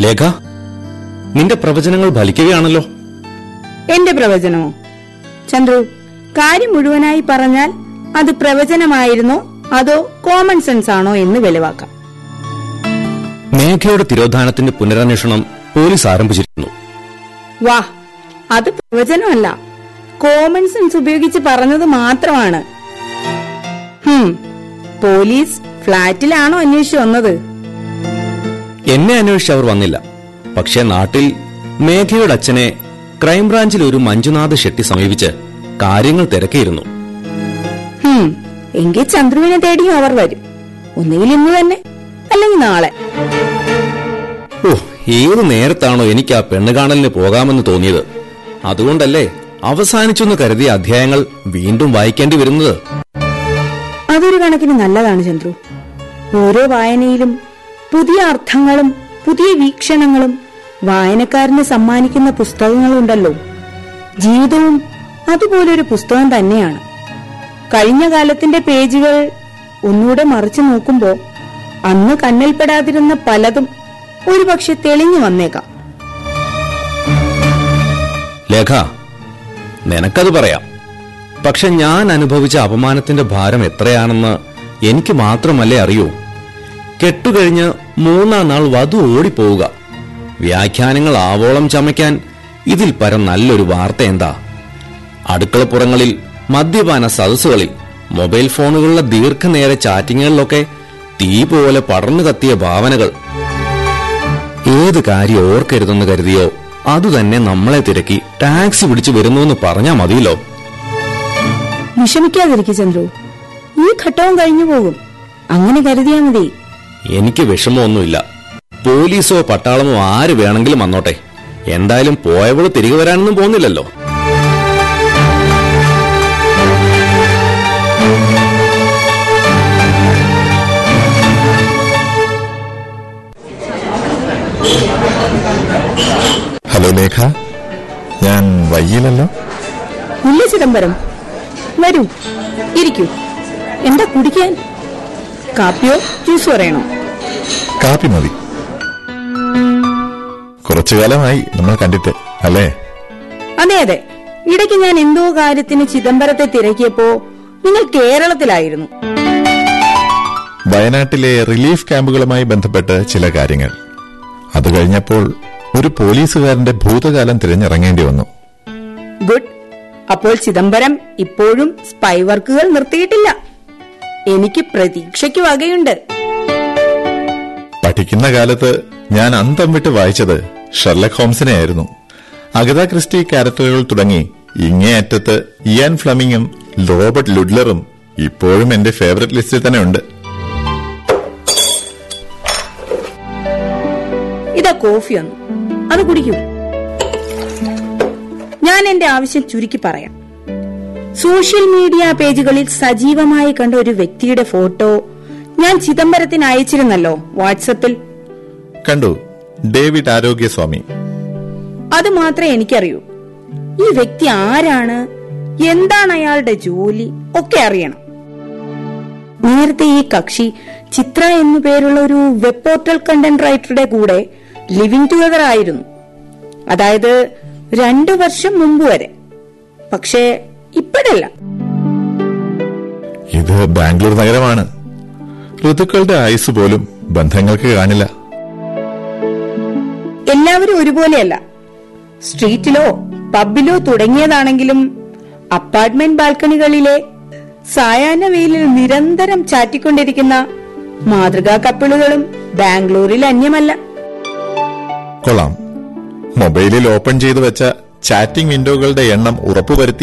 ലേഖ നിന്റെ പ്രവചനങ്ങൾ ഫലിക്കുകയാണല്ലോ എന്റെ പ്രവചനമോ ചന്ദ്രു കാര്യം മുഴുവനായി പറഞ്ഞാൽ അത് പ്രവചനമായിരുന്നോ അതോ കോമൺ സെൻസ് ആണോ എന്ന് വെളിവാക്കാം മേഘയുടെ തിരോധാനത്തിന്റെ പുനരന്വേഷണം പോലീസ് ആരംഭിച്ചിരിക്കുന്നു വാ അത് പ്രവചനമല്ല കോമൺ സെൻസ് ഉപയോഗിച്ച് പറഞ്ഞത് മാത്രമാണ് ഹും പോലീസ് ഫ്ളാറ്റിലാണോ അന്വേഷിച്ചു വന്നത് എന്നെ അന്വേഷിച്ച് അവർ വന്നില്ല പക്ഷേ നാട്ടിൽ മേഘയുടെ അച്ഛനെ ക്രൈംബ്രാഞ്ചിൽ ഒരു മഞ്ജുനാഥ് ഷെട്ടി സമീപിച്ച് കാര്യങ്ങൾ തിരക്കിയിരുന്നു ഹും എങ്കിൽ ചന്ദ്രുവിനെ തേടിയും അവർ വരും ഒന്നുകിൽ ഇന്ന് തന്നെ അല്ലെങ്കിൽ നാളെ ഓ ഏത് നേരത്താണോ എനിക്ക് ആ പെണ്ണ് കാണലിന് പോകാമെന്ന് തോന്നിയത് അതുകൊണ്ടല്ലേ അവസാനിച്ചെന്ന് കരുതിയ അധ്യായങ്ങൾ വീണ്ടും വായിക്കേണ്ടി വരുന്നത് അതൊരു കണക്കിന് നല്ലതാണ് ചന്ദ്രു ഓരോ വായനയിലും പുതിയ അർത്ഥങ്ങളും പുതിയ വീക്ഷണങ്ങളും വായനക്കാരന് സമ്മാനിക്കുന്ന പുസ്തകങ്ങളുണ്ടല്ലോ ജീവിതവും അതുപോലൊരു പുസ്തകം തന്നെയാണ് കഴിഞ്ഞ കാലത്തിന്റെ പേജുകൾ ഒന്നുകൂടെ മറിച്ചു നോക്കുമ്പോ അന്ന് കണ്ണിൽപ്പെടാതിരുന്ന പലതും ഒരുപക്ഷെ തെളിഞ്ഞു വന്നേക്കാം ലേഖ നിനക്കത് പറയാം പക്ഷെ ഞാൻ അനുഭവിച്ച അപമാനത്തിന്റെ ഭാരം എത്രയാണെന്ന് എനിക്ക് മാത്രമല്ലേ അറിയൂ കെട്ടുകഴിഞ്ഞ് മൂന്നാം നാൾ വധു ഓടിപ്പോവുക വ്യാഖ്യാനങ്ങൾ ആവോളം ചമയ്ക്കാൻ ഇതിൽ പരം നല്ലൊരു വാർത്ത എന്താ അടുക്കളപ്പുറങ്ങളിൽ മദ്യപാന സദസ്സുകളിൽ മൊബൈൽ ഫോണുകളിലെ ദീർഘനേര ചാറ്റിങ്ങുകളിലൊക്കെ തീ പോലെ പടർന്നു കത്തിയ ഭാവനകൾ ഏത് കാര്യം ഓർക്കരുതെന്ന് കരുതിയോ അതുതന്നെ നമ്മളെ തിരക്കി ടാക്സി പിടിച്ചു വരുന്നുവെന്ന് പറഞ്ഞാ മതിയല്ലോ വിഷമിക്കാതിരിക്കും ചന്ദ്രു ഈ ഘട്ടവും കഴിഞ്ഞു പോകും അങ്ങനെ കരുതിയാ മതി എനിക്ക് വിഷമമൊന്നുമില്ല പോലീസോ പട്ടാളമോ ആര് വേണമെങ്കിലും വന്നോട്ടെ എന്തായാലും പോയവള് തിരികെ വരാനൊന്നും പോകുന്നില്ലല്ലോ ഹലോ ലേഖ ഞാൻ വയ്യില്ലല്ലോ ഇല്ല ചിദംബരം വരൂ ഇരിക്കൂ എന്താ കുടിക്കാൻ കാപ്പിയോ ജ്യൂസ് പറയണോ കാപ്പി മതി കുറച്ചു കാലമായി നമ്മൾ കണ്ടിട്ട് അല്ലേ അതെ അതെ ഇടയ്ക്ക് ഞാൻ എന്തോ കാര്യത്തിന് ചിദംബരത്തെ തിരക്കിയപ്പോ നിങ്ങൾ കേരളത്തിലായിരുന്നു വയനാട്ടിലെ റിലീഫ് ക്യാമ്പുകളുമായി ബന്ധപ്പെട്ട് ചില കാര്യങ്ങൾ അത് കഴിഞ്ഞപ്പോൾ ഒരു പോലീസുകാരന്റെ ഭൂതകാലം തിരഞ്ഞിറങ്ങേണ്ടി വന്നു ഗുഡ് അപ്പോൾ ചിദംബരം ഇപ്പോഴും സ്പൈ വർക്കുകൾ നിർത്തിയിട്ടില്ല എനിക്ക് പ്രതീക്ഷയ്ക്ക് വകയുണ്ട് പഠിക്കുന്ന കാലത്ത് ഞാൻ അന്തം വിട്ട് വായിച്ചത് ഷെർലക് ഹോംസിനെ ആയിരുന്നു അഗത ക്രിസ്റ്റി ക്യാരക്ടറുകൾ തുടങ്ങി ഇങ്ങേയറ്റത്ത് ഇയാൻ ഫ്ലമിങ്ങും റോബർട്ട് ലുഡ്ലറും ഇപ്പോഴും എന്റെ ഫേവററ്റ് ലിസ്റ്റിൽ തന്നെ ഉണ്ട് ഇതാ കോഫി ഒന്ന് അത് കുടിക്കൂ ഞാൻ എന്റെ ആവശ്യം ചുരുക്കി പറയാം സോഷ്യൽ മീഡിയ പേജുകളിൽ സജീവമായി കണ്ട ഒരു വ്യക്തിയുടെ ഫോട്ടോ ഞാൻ ചിദംബരത്തിന് അയച്ചിരുന്നല്ലോ വാട്സപ്പിൽ കണ്ടു ഡേവിഡ് ആരോഗ്യസ്വാമി അത് മാത്രമേ എനിക്കറിയൂ ഈ വ്യക്തി ആരാണ് എന്താണ് അയാളുടെ ജോലി ഒക്കെ അറിയണം നേരത്തെ ഈ കക്ഷി ചിത്ര എന്നു പേരുള്ള ഒരു വെബ് പോർട്ടൽ കണ്ടന്റ് റൈറ്ററുടെ കൂടെ ലിവിംഗ് ടുഗദർ ആയിരുന്നു അതായത് രണ്ടു വർഷം മുമ്പ് വരെ പക്ഷേ ഇപ്പോഴല്ല ഇത് ബാംഗ്ലൂർ നഗരമാണ് ഋതുക്കളുടെ ആയുസ് പോലും ബന്ധങ്ങൾക്ക് കാണില്ല എല്ലാവരും ഒരുപോലെയല്ല സ്ട്രീറ്റിലോ പബ്ബിലോ തുടങ്ങിയതാണെങ്കിലും അപ്പാർട്ട്മെന്റ് ബാൽക്കണികളിലെ സായാഹ്ന വെയിലിൽ നിരന്തരം ചാറ്റിക്കൊണ്ടിരിക്കുന്ന മാതൃകാ കപ്പിളുകളും ബാംഗ്ലൂരിൽ അന്യമല്ല കൊള്ളാം മൊബൈലിൽ ഓപ്പൺ ചെയ്തു വെച്ച ചാറ്റിംഗ് വിൻഡോകളുടെ എണ്ണം ഉറപ്പുവരുത്തി